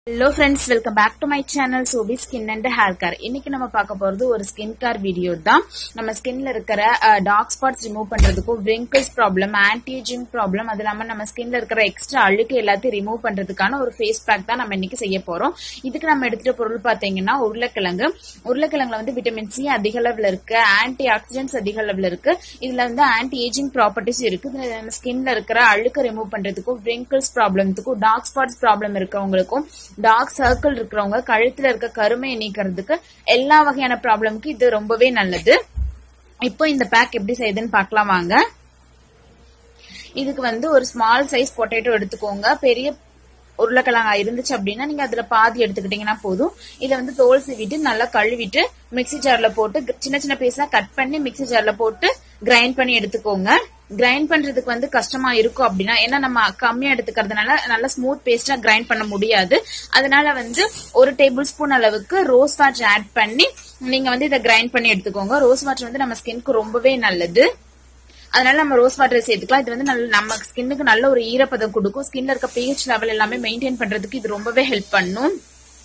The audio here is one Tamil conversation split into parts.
hello friends welcome back to my channel Sophie skin and hair care இன்னைக்கு நம்ம பார்க்க போறது ஒரு ஸ்கின் கேர் வீடியோ தான் நம்ம ஸ்கின்ல இருக்கிற டார்க் ஸ்பாட்ஸ் ரிமூவ் பண்றதுக்கும் wrinkles problem anti ageing problem அது இல்லாம நம்ம ஸ்கின்ல இருக்கிற எக்ஸ்ட்ரா அழுக்கு எல்லாத்தையும் ரிமூவ் பண்றதுக்கான ஒரு ஃபேஸ் பேக் தான் நம்ம இன்னைக்கு செய்ய போறோம் இதுக்கு நம்ம எடுத்துட்ட பொருள் பாத்தீங்கன்னா உருளைக்கிழங்கு உருளைக்கிழங்குல வந்து விட்டமின் சி அதிக அளவுல இருக்கு ஆன்டி ஆக்சிடென்ட்ஸ் அதிக அளவுல இருக்கு இதுல வந்து ஆன்டி ஏஜிங் ப்ராப்பர்ட்டிஸ் இருக்கு இதுல நம்ம ஸ்கின்ல இருக்கிற அழுக்கு ரிமூவ் பண்றதுக்கும் wrinkles ப்ராப்ளத்துக்கும் டார்க் ஸ்பாட்ஸ் ப்ராப்ளம் இருக்கிறவங்களுக்கும் டார்க் சர்க்கிள் இருக்கிறவங்க கழுத்துல இருக்க கருமையை நீக்கிறதுக்கு எல்லா வகையான ப்ராப்ளம்க்கு இது ரொம்பவே நல்லது இப்போ இந்த பேக் எப்படி செய்யுதுன்னு பார்க்கலாம் வாங்க இதுக்கு வந்து ஒரு ஸ்மால் சைஸ் பொட்டேட்டோ எடுத்துக்கோங்க பெரிய உருளைக்கிழங்கா இருந்துச்சு அப்படின்னா நீங்க அதுல பாதி எடுத்துக்கிட்டீங்கன்னா போதும் இதை வந்து தோல் சீவிட்டு நல்லா கழுவிட்டு மிக்ஸி ஜார்ல போட்டு க- சின்ன சின்ன பீஸா கட் பண்ணி மிக்ஸி ஜார்ல போட்டு கிரைண்ட் பண்ணி எடுத்துக்கோங்க கிரைண்ட் பண்றதுக்கு வந்து கஷ்டமா இருக்கும் அப்படின்னா ஏன்னா நம்ம கம்மியா எடுத்துக்கிறதுனால நல்லா ஸ்மூத் பேஸ்டா கிரைண்ட் பண்ண முடியாது அதனால வந்து ஒரு டேபிள் ஸ்பூன் அளவுக்கு ரோஸ் வாட்டர் ஆட் பண்ணி நீங்க வந்து இதை கிரைண்ட் பண்ணி எடுத்துக்கோங்க ரோஸ் வாட்டர் வந்து நம்ம ஸ்கின்க்கு ரொம்பவே நல்லது அதனால நம்ம ரோஸ் வாட்டர் சேர்த்துக்கலாம் இது வந்து நல்ல நம்ம ஸ்கின்னுக்கு நல்ல ஒரு ஈரப்பதம் கொடுக்கும் ஸ்கின்ல இருக்க pH லெவல் எல்லாமே மெயின்டைன் பண்றதுக்கு இது ரொம்பவே ஹெல்ப் பண்ணும்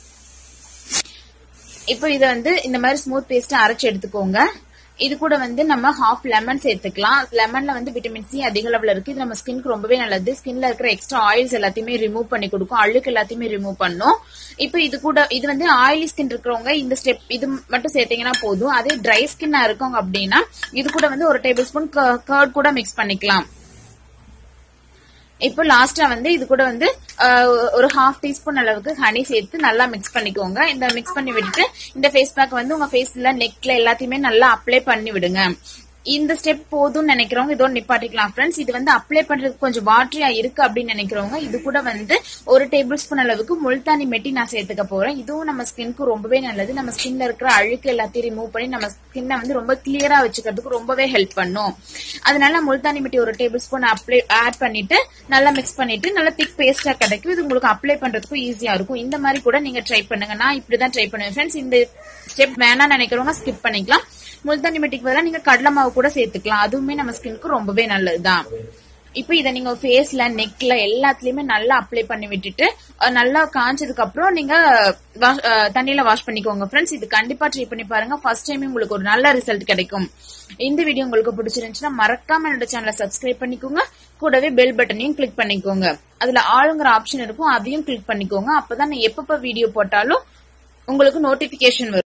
இப்போ இதை வந்து இந்த மாதிரி ஸ்மூத் பேஸ்ட் அரைச்சு எடுத்துக்கோங்க இது கூட வந்து நம்ம ஹாஃப் லெமன் சேர்த்துக்கலாம் லெமன்ல வந்து விட்டமின் சி அதிக அளவுல இருக்கு இது நம்ம ஸ்கின்க்கு ரொம்பவே நல்லது ஸ்கின்ல இருக்கிற எக்ஸ்ட்ரா ஆயில்ஸ் எல்லாத்தையுமே ரிமூவ் பண்ணி கொடுக்கும் அழுக்கு எல்லாத்தையுமே ரிமூவ் பண்ணும் இப்போ இது கூட இது வந்து ஆயிலி ஸ்கின் இருக்கிறவங்க இந்த ஸ்டெப் இது மட்டும் சேர்த்தீங்கன்னா போதும் அதே ட்ரை ஸ்கின்னா இருக்கவங்க அப்படின்னா இது கூட வந்து ஒரு டேபிள் ஸ்பூன் கர்ட் கூட மிக்ஸ் பண்ணிக்கலாம் இப்போ லாஸ்டா வந்து இது கூட வந்து அஹ், ஒரு ஹாஃப் டீஸ்பூன் அளவுக்கு ஹனி சேர்த்து நல்லா மிக்ஸ் பண்ணிக்கோங்க இந்த மிக்ஸ் பண்ணி விட்டுட்டு இந்த ஃபேஸ் பேக் வந்து உங்க ஃபேஸ்ல நெக்ல எல்லாத்தையுமே நல்லா அப்ளை பண்ணி விடுங்க இந்த ஸ்டெப் போதும்னு நினைக்கிறவங்க இதோட நிப்பாட்டிக்கலாம் ஃப்ரெண்ட்ஸ் இது வந்து அப்ளை பண்றதுக்கு கொஞ்சம் வாட்டரியா இருக்கு அப்படின்னு நினைக்கிறவங்க இது கூட வந்து ஒரு டேபிள் ஸ்பூன் அளவுக்கு முல்தானி மெட்டி நான் சேர்த்துக்க போறேன் இதுவும் நம்ம ஸ்கின்க்கு ரொம்பவே நல்லது நம்ம ஸ்கின்ல இருக்கிற அழுக்கு எல்லாத்தையும் ரிமூவ் பண்ணி நம்ம ஸ்கின்னை வந்து ரொம்ப கிளியரா வச்சுக்கிறதுக்கு ரொம்பவே ஹெல்ப் பண்ணும் அதனால முல்தானி மெட்டி ஒரு டேபிள் ஸ்பூன் அப்ளை ஆட் பண்ணிட்டு நல்லா மிக்ஸ் பண்ணிட்டு நல்லா திக் பேஸ்டா கிடைக்கும் இது உங்களுக்கு அப்ளை பண்றதுக்கும் ஈஸியா இருக்கும் இந்த மாதிரி கூட நீங்க ட்ரை பண்ணுங்க நான் இப்படிதான் ட்ரை பண்ணுவேன் ஃப்ரெண்ட்ஸ் இந்த ஸ்டெப் வேணாம்னு நினைக்கிறவங்க ஸ்கிப் பண்ணிக்கலாம் முல்தானி மெட்டிக்கு பதிலா நீங்க கடலை மாவு கூட சேர்த்துக்கலாம் அதுவுமே நம்ம ஸ்கின்க்கு ரொம்பவே நல்லதுதான் இப்போ இதை நீங்க ஃபேஸ்ல நெக்ல எல்லாத்துலயுமே நல்லா அப்ளை பண்ணி விட்டுட்டு அஹ், நல்லா காஞ்சதுக்கு அப்புறம் நீங்க wash- அஹ், தண்ணியில வாஷ் பண்ணிக்கோங்க ஃப்ரெண்ட்ஸ் இது கண்டிப்பா ட்ரை பண்ணி பாருங்க ஃபர்ஸ்ட் டைம் உங்களுக்கு ஒரு நல்ல ரிசல்ட் கிடைக்கும் இந்த வீடியோ உங்களுக்கு பிடிச்சிருந்துச்சுன்னா மறக்காம என்னோட சேனலை சப்ஸ்கிரைப் பண்ணிக்கோங்க கூடவே பெல் பட்டனையும் கிளிக் பண்ணிக்கோங்க அதுல ஆளுங்கிற ஆப்ஷன் இருக்கும் அதையும் கிளிக் பண்ணிக்கோங்க அப்பதான் நான் எப்பப்ப வீடியோ போட்டாலும் உங்களுக்கு நோட்டிபிகேஷன் வரும்